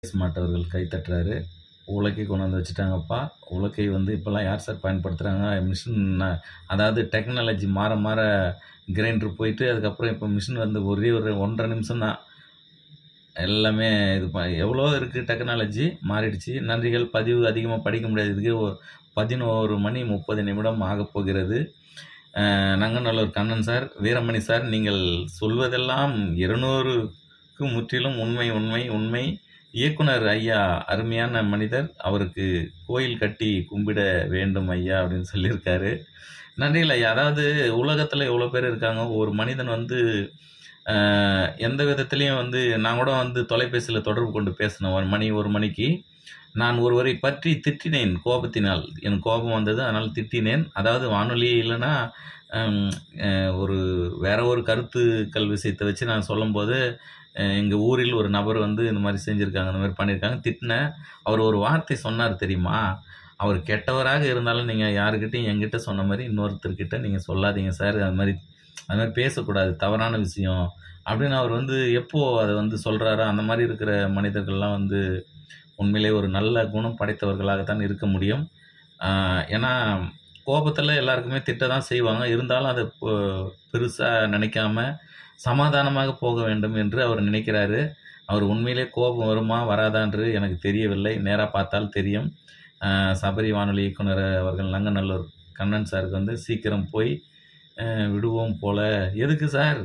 smart அவர்கள் கை தட்டுறாரு உலக்கை கொண்டு வந்து வச்சுட்டாங்கப்பா உலக்கை வந்து இப்போல்லாம் யார் சார் பயன்படுத்துகிறாங்க மிஷின் அதாவது டெக்னாலஜி மாற மாற கிரைண்டர் போயிட்டு அதுக்கப்புறம் இப்போ மிஷின் வந்து ஒரே ஒரு ஒன்றரை நிமிஷம் தான் எல்லாமே இது ப எவ்வளோ இருக்குது டெக்னாலஜி மாறிடுச்சு நன்றிகள் பதிவு அதிகமாக படிக்க முடியாது இதுக்கு ஒ- பதினோரு மணி முப்பது நிமிடம் ஆகப் போகிறது அஹ், நங்கநல்லூர் கண்ணன் சார் வீரமணி சார் நீங்கள் சொல்வதெல்லாம் இருநூறுக்கு முற்றிலும் உண்மை உண்மை உண்மை இயக்குனர் ஐயா அருமையான மனிதர் அவருக்கு கோயில் கட்டி கும்பிட வேண்டும் ஐயா அப்படின்னு சொல்லியிருக்காரு நன்றிகள் ஐயா அதாவது உலகத்தில் எவ்வளோ பேர் இருக்காங்க ஒரு மனிதன் வந்து ஆஹ், எந்த விதத்துலேயும் வந்து நான் கூட வந்து தொலைபேசியில் தொடர்பு கொண்டு பேசினேன் ஒரு மணி ஒரு மணிக்கு நான் ஒருவரை பற்றி திட்டினேன் கோபத்தினால் எனக்கு கோபம் வந்தது அதனால் திட்டினேன் அதாவது வானொலி இல்லைன்னா ஹம், அஹ், ஒரு வேற ஒரு கருத்துக்கள் விஷயத்தை வச்சு நான் சொல்லும்போது எங்கள் ஊரில் ஒரு நபர் வந்து இந்த மாதிரி செஞ்சுருக்காங்க இந்த மாதிரி பண்ணியிருக்காங்க திட்டினேன் அவர் ஒரு வார்த்தை சொன்னார் தெரியுமா அவர் கெட்டவராக இருந்தாலும் நீங்கள் யாருக்கிட்டையும் என்கிட்ட சொன்ன மாதிரி இன்னொருத்தர்கிட்ட நீங்கள் சொல்லாதீங்க சார் அது மாதிரி அது மாதிரி பேசக்கூடாது தவறான விஷயம் அப்படின்னு அவர் வந்து எப்போ அதை வந்து சொல்கிறாரோ அந்த மாதிரி இருக்கிற மனிதர்கள்லாம் வந்து உண்மையிலே ஒரு நல்ல குணம் படைத்தவர்களாகத்தான் இருக்க முடியும் ஆஹ் ஏன்னா கோபத்தில் எல்லாருக்குமே திட்ட தான் செய்வாங்க இருந்தாலும் அதை பெருசாக நினைக்காம சமாதானமாக போக வேண்டும் என்று அவர் நினைக்கிறாரு அவர் உண்மையிலே கோபம் வருமா வராதான்று எனக்கு தெரியவில்லை நேராக பார்த்தால் தெரியும் ஆஹ் சபரி வானொலி இயக்குனர் அவர்கள் நங்கநல்லூர் கண்ணன் சாருக்கு வந்து சீக்கிரம் போய் ஆஹ் விடுவோம் போல எதுக்கு சார்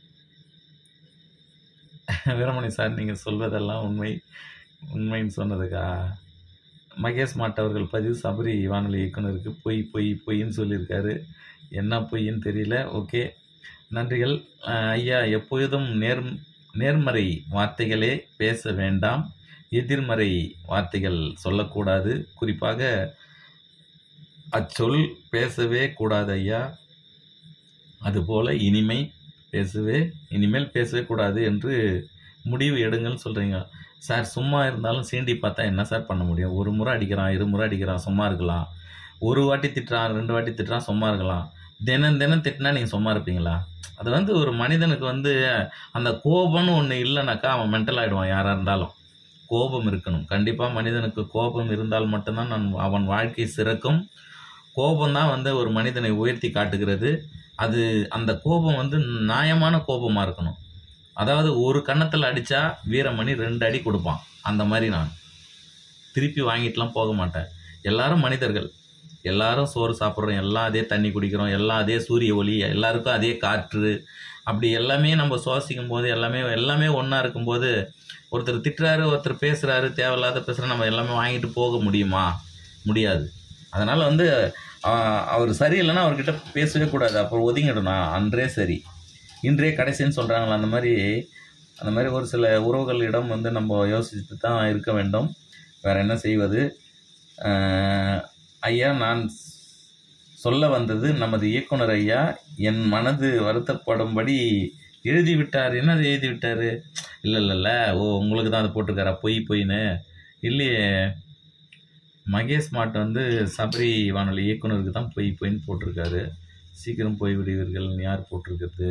வீரமணி சார் நீங்கள் சொல்வதெல்லாம் உண்மை உண்மைன்னு சொன்னதுக்கா மகேஷ் மாட் அவர்கள் பதிவு சபரி வானொலி இயக்குனருக்கு பொய் பொய் பொய்ன்னு சொல்லியிருக்காரு என்ன பொய்ன்னு தெரியல ஓகே நன்றிகள் அஹ் ஐயா எப்பொழுதும் நேர் நேர்மறை வார்த்தைகளே பேச வேண்டாம் எதிர்மறை வார்த்தைகள் சொல்லக்கூடாது குறிப்பாக அச்சொல் பேசவே கூடாது ஐயா அதுபோல இனிமை பேசவே இனிமேல் பேசவே கூடாது என்று முடிவு எடுங்கன்னு சொல்கிறீங்க சார் சும்மா இருந்தாலும் சீண்டி பார்த்தா என்ன சார் பண்ண முடியும் ஒரு முறை அடிக்கிறான் இரு முறை அடிக்கிறான் சும்மா இருக்கலாம் ஒரு வாட்டி திட்டுறான் ரெண்டு வாட்டி திட்டுறான் சும்மா இருக்கலாம் தினம் தினம் திட்டினா நீங்கள் சும்மா இருப்பீங்களா அது வந்து ஒரு மனிதனுக்கு வந்து அந்த கோபம்னு ஒன்று இல்லைனாக்கா அவன் மென்டல் ஆகிடுவான் யாராக இருந்தாலும் கோபம் இருக்கணும் கண்டிப்பாக மனிதனுக்கு கோபம் இருந்தால் மட்டும்தான் நான் அவன் வாழ்க்கை சிறக்கும் கோபம் தான் வந்து ஒரு மனிதனை உயர்த்தி காட்டுகிறது அது அந்த கோபம் வந்து நியாயமான கோபமாக இருக்கணும் அதாவது ஒரு கன்னத்தில் அடித்தா வீரமணி ரெண்டு அடி கொடுப்பான் அந்த மாதிரி நான் திருப்பி வாங்கிட்டுலாம் போக மாட்டேன் எல்லாரும் மனிதர்கள் எல்லாரும் சோறு சாப்பிட்றோம் எல்லாம் அதே தண்ணி குடிக்கிறோம் எல்லாம் அதே சூரிய ஒளி எல்லாருக்கும் அதே காற்று அப்படி எல்லாமே நம்ம சுவாசிக்கும் போது எல்லாமே எல்லாமே ஒன்றா இருக்கும்போது ஒருத்தர் திட்டுறாரு ஒருத்தர் பேசுகிறாரு தேவையில்லாத பேசுகிற நம்ம எல்லாமே வாங்கிட்டு போக முடியுமா முடியாது அதனால் வந்து ஆஹ், அவர் சரியில்லைன்னா அவர்கிட்ட பேசவே கூடாது அப்புறம் ஒதுங்கிடணும் அன்றே சரி இன்றே கடைசின்னு சொல்கிறாங்களா அந்த மாதிரி அந்த மாதிரி ஒரு சில உறவுகளிடம் வந்து நம்ம யோசித்து தான் இருக்க வேண்டும் வேறு என்ன செய்வது ஆஹ், ஐயா நான் சொல்ல வந்தது நமது இயக்குனர் ஐயா என் மனது வருத்தப்படும்படி எழுதி விட்டார் என்னது எழுதி விட்டார் இல்லை இல்லை இல்லை ஓ உங்களுக்கு தான் அதை போட்டிருக்காரா பொய் பொய்ன்னு இல்லையே மகேஷ் மாட் வந்து சபரி வானொலி இயக்குனருக்கு தான் பொய் பொய்ன்னு போட்டிருக்காரு சீக்கிரம் போய் விடுவீர்கள் யார் போட்டிருக்கிறது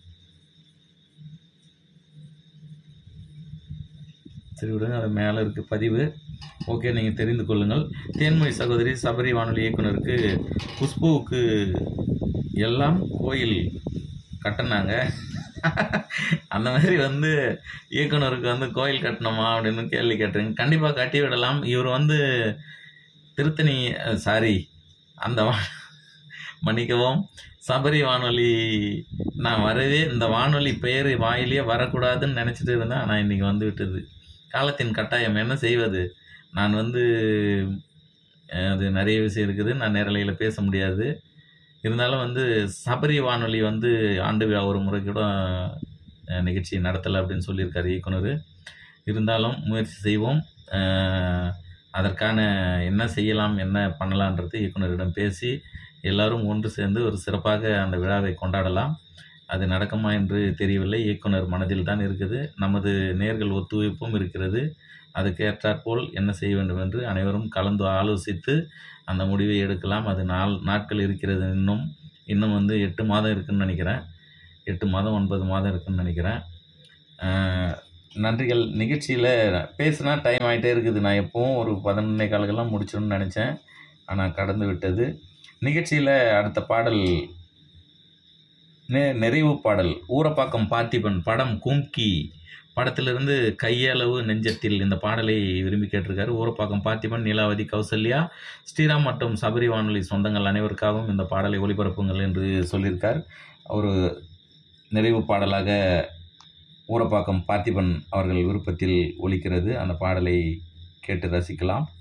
சரி விடுங்க அது மேலே இருக்குது பதிவு ஓகே நீங்கள் தெரிந்து கொள்ளுங்கள் தேன்மொழி சகோதரி சபரி வானொலி இயக்குனருக்கு குஷ்புவுக்கு எல்லாம் கோயில் கட்டினாங்க அந்த மாதிரி வந்து இயக்குனருக்கு வந்து கோயில் கட்டணுமா அப்படின்னு கேள்வி கேட்டுருங்க கண்டிப்பாக கட்டி விடலாம் இவர் வந்து திருத்தணி சாரி அந்த வா- மன்னிக்கவும் சபரி வானொலி நான் வரவே இந்த வானொலி பெயர் வாயிலேயே வரக்கூடாதுன்னு நினச்சிட்டு இருந்தேன் ஆனால் இன்றைக்கி வந்து விட்டது காலத்தின் கட்டாயம் என்ன செய்வது நான் வந்து அஹ், அது நிறைய விஷயம் இருக்குது நான் நேரலையில் பேச முடியாது இருந்தாலும் வந்து சபரி வானொலி வந்து ஆண்டு விழா ஒரு முறை கூட அஹ், நிகழ்ச்சி நடத்தலை அப்படின்னு சொல்லியிருக்காரு இயக்குனர் இருந்தாலும் முயற்சி செய்வோம் அஹ், அதற்கான என்ன செய்யலாம் என்ன பண்ணலான்றது இயக்குனரிடம் பேசி எல்லாரும் ஒன்று சேர்ந்து ஒரு சிறப்பாக அந்த விழாவை கொண்டாடலாம் அது நடக்குமா என்று தெரியவில்லை இயக்குனர் மனதில் தான் இருக்குது நமது நேர்கள் ஒத்துழைப்பும் இருக்கிறது அதுக்கு ஏற்றாற்போல் என்ன செய்ய வேண்டும் என்று அனைவரும் கலந்து ஆலோசித்து அந்த முடிவை எடுக்கலாம் அது நாள் நாட்கள் இருக்கிறது இன்னும் இன்னும் வந்து எட்டு மாதம் இருக்குன்னு நினைக்கிறேன் எட்டு மாதம் ஒன்பது மாதம் இருக்குன்னு நினைக்கிறேன் ஆஹ் நன்றிகள் நிகழ்ச்சியில் பேசுனா டைம் ஆகிட்டே இருக்குது நான் எப்போவும் ஒரு பதினொன்னே காலுக்கெல்லாம் முடிச்சிடணும்னு நினச்சேன் ஆனால் கடந்து விட்டது நிகழ்ச்சியில் அடுத்த பாடல் நெ நிறைவு பாடல் ஊரப்பாக்கம் பார்த்திபன் படம் கும்கி படத்திலிருந்து கையளவு நெஞ்சத்தில் இந்த பாடலை விரும்பி கேட்டிருக்காரு ஊரப்பாக்கம் பார்த்திபன் நீலாவதி கௌசல்யா ஸ்ரீராம் மற்றும் சபரி வானொலி சொந்தங்கள் அனைவருக்காகவும் இந்த பாடலை ஒளிபரப்புங்கள் என்று சொல்லியிருக்கார் ஒரு நிறைவு பாடலாக ஊரப்பாக்கம் பார்த்திபன் அவர்கள் விருப்பத்தில் ஒலிக்கிறது அந்த பாடலை கேட்டு ரசிக்கலாம்